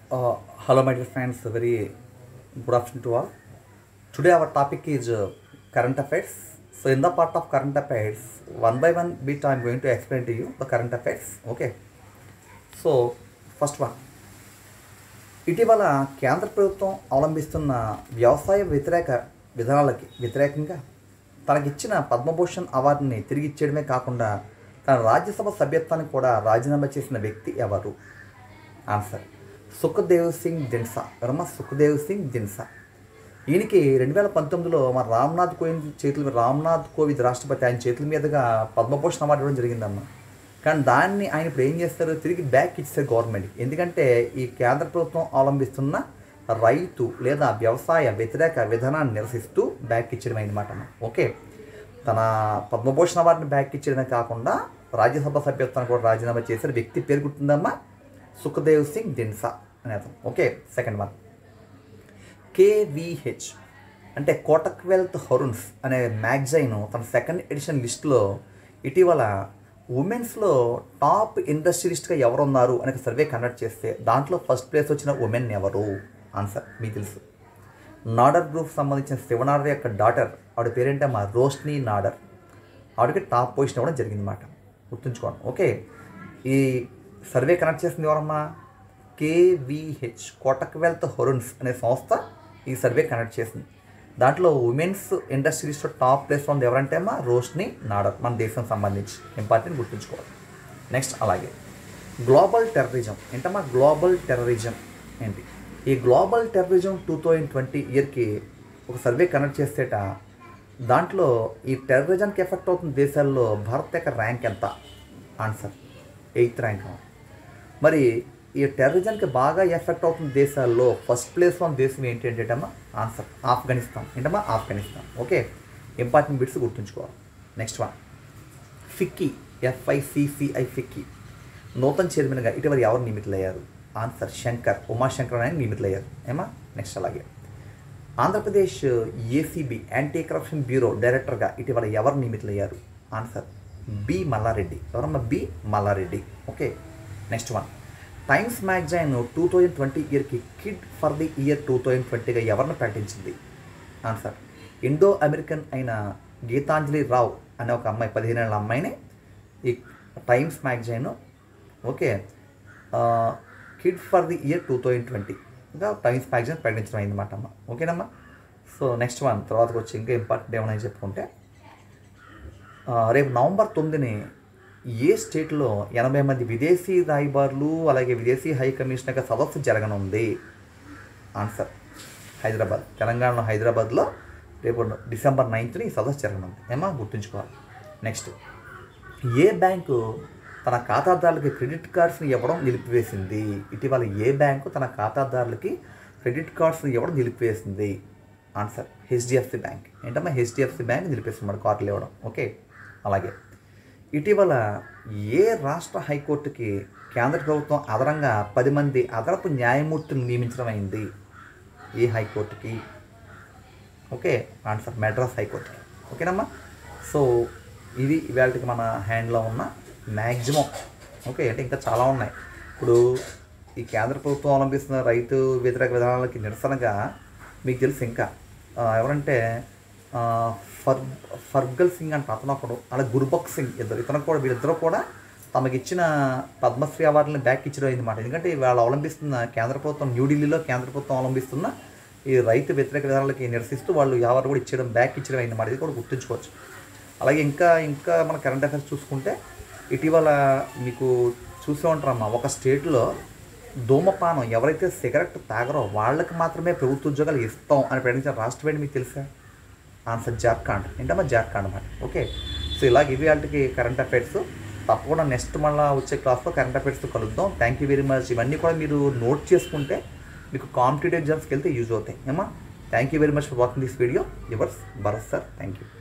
Uh, hello, my dear friends. A very good afternoon to all. Today, our topic is uh, current affairs. So, in the part of current affairs, one by one bit, I am going to explain to you the current affairs. Okay. So, first one. ఇటీవల కేంద్ర ప్రభుత్వం అవలంబిస్తున్న వ్యవసాయ వ్యతిరేక విధానాలకి వ్యతిరేకంగా తనకిచ్చిన పద్మభూషణ్ అవార్డుని తిరిగి ఇచ్చేయడమే కాకుండా తన రాజ్యసభ సభ్యత్వాన్ని కూడా రాజీనామా చేసిన వ్యక్తి ఎవరు ఆన్సర్ సుఖదేవ్ సింగ్ దిన్సా ఎవరమ్మా సుఖదేవ్ సింగ్ దిన్సా ఈయనకి రెండు వేల పంతొమ్మిదిలో మన రామ్నాథ్ కోవింద్ చేతుల రామ్నాథ్ కోవింద్ రాష్ట్రపతి ఆయన చేతుల మీదుగా పద్మభూషణ్ అవార్డు ఇవ్వడం జరిగిందమ్మా కానీ దాన్ని ఆయన ఇప్పుడు ఏం చేస్తారు తిరిగి బ్యాక్ ఇచ్చారు గవర్నమెంట్ ఎందుకంటే ఈ కేంద్ర ప్రభుత్వం అవలంబిస్తున్న రైతు లేదా వ్యవసాయ వ్యతిరేక విధానాన్ని నిరసిస్తూ బ్యాక్ ఇచ్చడం అన్నమాట ఓకే తన పద్మభూషణ్ అవార్డుని బ్యాక్ ఇచ్చడమే కాకుండా రాజ్యసభ సభ్యత్వాన్ని కూడా రాజీనామా చేసిన వ్యక్తి పేరు గుర్తుందమ్మా సుఖదేవ్ సింగ్ దిన్సా అనే అతను ఓకే సెకండ్ వన్ కేవీహెచ్ అంటే కోటక్ వెల్త్ హరున్స్ అనే మ్యాగజైన్ తన సెకండ్ ఎడిషన్ లిస్ట్లో ఇటీవల ఉమెన్స్లో టాప్ ఇండస్ట్రియలిస్ట్గా ఎవరున్నారు అనే సర్వే కండక్ట్ చేస్తే దాంట్లో ఫస్ట్ ప్లేస్ వచ్చిన ఉమెన్ ఎవరు ఆన్సర్ మీకు తెలుసు నాడర్ గ్రూప్ సంబంధించిన శివనాడర్ యొక్క డాటర్ ఆవిడ పేరేంటమ్మా రోష్ని నాడర్ ఆవిడకి టాప్ పొజిషన్ ఇవ్వడం జరిగిందన్నమాట గుర్తుంచుకోండి ఓకే ఈ సర్వే కనెక్ట్ చేసింది ఎవరమ్మా కేవీహెచ్ కోటక్ వెల్త్ హొరున్స్ అనే సంస్థ ఈ సర్వే కనెక్ట్ చేసింది దాంట్లో ఉమెన్స్ ఇండస్ట్రీస్లో టాప్ ప్లేస్లో ఉంది ఎవరంటే అమ్మా రోష్ని నాడర్ మన దేశం సంబంధించి ఇంపార్టెంట్ గుర్తుంచుకోవాలి నెక్స్ట్ అలాగే గ్లోబల్ టెర్రరిజం ఏంటమ్మా గ్లోబల్ టెర్రరిజం ఏంటి ఈ global terrorism two thousand twenty ఇయర్కి ఒక సర్వే కనెక్ట్ చేస్తేట దాంట్లో ఈ టెర్రరిజంకి ఎఫెక్ట్ అవుతున్న దేశాల్లో భారత్ యొక్క ర్యాంక్ ఎంత ఆన్సర్ ఎయిత్ ర్యాంక్ మరి ఈ టెర్రరిజంకి బాగా ఎఫెక్ట్ అవుతున్న దేశాల్లో ఫస్ట్ ప్లేస్లో ఉన్న దేశం ఏంటి ఏంటంటమ్మా ఆన్సర్ ఆఫ్ఘనిస్తాన్ ఏంటమ్మా ఆఫ్ఘనిస్తాన్ ఓకే ఇంపార్టెంట్ బిట్స్ గుర్తుంచుకోవాలి నెక్స్ట్ వన్ ఫిక్కీ ఎఫ్ఐసిసిఐ ఫిక్కీ నూతన చైర్మన్గా ఇటీవల ఎవరు నియమితులయ్యారు ఆన్సర్ శంకర్ ఉమాశంకర్ అని నియమితులయ్యారు ఏమా నెక్స్ట్ అలాగే Andhra Pradesh ACB anti corruption bureau డైరెక్టర్గా ఇటీవల ఎవరు నియమితులయ్యారు ఆన్సర్ బి మల్లారెడ్డి ఎవరమ్మా B Malla Reddy okay next one Times magazine two thousand twenty ఇయర్కి kid for the year two thousand ట్వంటీగా ఎవరిని ప్రకటించింది ఆన్సర్ ఇండో అమెరికన్ అయిన గీతాంజలి రావ్ అనే ఒక అమ్మాయి పదిహేను ఏళ్ళ అమ్మాయిని ఈ Times magazine okay kid for the year two thousand twenty ఇంకా టైమ్స్ మ్యాగజైన్ ప్రకటించడం అయిందన్నమాట అమ్మ ఓకేనమ్మా సో నెక్స్ట్ వన్ తర్వాతకి వచ్చి ఇంకా ఇంపార్టెంట్ ఏమైనా చెప్పుకుంటే ఆ, రేపు నవంబర్ తొమ్మిదిని ఏ స్టేట్లో ఎనభై మంది విదేశీ రాయబారులు అలాగే విదేశీ హై కమిషనర్గా సదస్సు జరగనుంది ఆన్సర్ హైదరాబాద్ తెలంగాణలో హైదరాబాద్లో రేపు డిసెంబర్ నైన్త్ని ఈ సదస్సు జరగనుంది ఏమా గుర్తుంచుకోవాలి నెక్స్ట్ ఏ బ్యాంకు తన ఖాతాదారులకి క్రెడిట్ కార్డ్స్ని ఇవ్వడం నిలిపివేసింది ఇటీవల ఏ బ్యాంకు తన ఖాతాదారులకి క్రెడిట్ కార్డ్స్ని ఇవ్వడం నిలిపివేసింది ఆన్సర్ హెచ్డిఎఫ్సి బ్యాంక్ ఏంటమ్మా హెచ్డిఎఫ్సి బ్యాంక్ నిలిపేస్తుంది మన కార్డులు ఇవ్వడం ఓకే అలాగే ఇటీవల ఏ రాష్ట్ర హైకోర్టుకి కేంద్ర ప్రభుత్వం అదనంగా పది మంది అదనపు న్యాయమూర్తులను నియమించడం అయింది ఏ హైకోర్టుకి ఓకే ఆన్సర్ మెడ్రాస్ హైకోర్టుకి ఓకేనమ్మా సో ఇది ఇవాళకి మన హ్యాండ్లో ఉన్న మ్యాక్సిమం ఓకే అంటే ఇంకా చాలా ఉన్నాయి ఇప్పుడు ఈ కేంద్ర ప్రభుత్వం అవలంబిస్తున్న రైతు వ్యతిరేక విధానాలకి నిరసనగా మీకు తెలుసు ఇంకా ఆ, ఎవరంటే ఆ, ఫర్ ఫర్గల్ సింగ్ అంటే అతను ఒకడు అలాగే గురుబక్ సింగ్ ఇద్దరు ఇతను కూడా వీళ్ళిద్దరూ కూడా తమకి ఇచ్చిన పద్మశ్రీ అవార్డులను బ్యాక్ ఇచ్చడం అయిందన్నమాట ఎందుకంటే వాళ్ళు అవలంబిస్తున్న కేంద్ర ప్రభుత్వం న్యూఢిల్లీలో కేంద్ర ప్రభుత్వం అవలంబిస్తున్న ఈ రైతు వ్యతిరేక విధానాలకి నిరసిస్తూ వాళ్ళు ఈ అవార్డు కూడా ఇచ్చడం బ్యాక్ ఇచ్చడం అయిందన్నమాట ఇది కూడా గుర్తుంచుకోవచ్చు అలాగే ఇంకా ఇంకా మన కరెంట్ అఫైర్స్ చూసుకుంటే ఇటీవల మీకు చూసే ఉంటారమ్మా ఒక స్టేట్లో ధూమపానం ఎవరైతే సిగరెట్ తాగరో వాళ్ళకి మాత్రమే ప్రభుత్వ ఉద్యోగాలు ఇస్తాం అని ప్రకటించిన రాష్ట్రం ఏంటి మీకు తెలుసా ఆన్సర్ జార్ఖండ్ ఏంటమ్మా జార్ఖండ్ అన్నమాట ఓకే సో ఇలాగ ఇవి వాళ్ళకి కరెంట్ అఫైర్స్ తప్పకుండా నెక్స్ట్ మళ్ళీ వచ్చే క్లాస్లో కరెంట్ అఫైర్స్తో కలుద్దాం థ్యాంక్ యూ వెరీ మచ్ ఇవన్నీ కూడా మీరు నోట్ చేసుకుంటే మీకు కాంపిటేటివ్ ఎగ్జామ్స్కి వెళ్తే యూజ్ అవుతాయి ఏమా thank you very much for watching this video yours Bharat sir thank you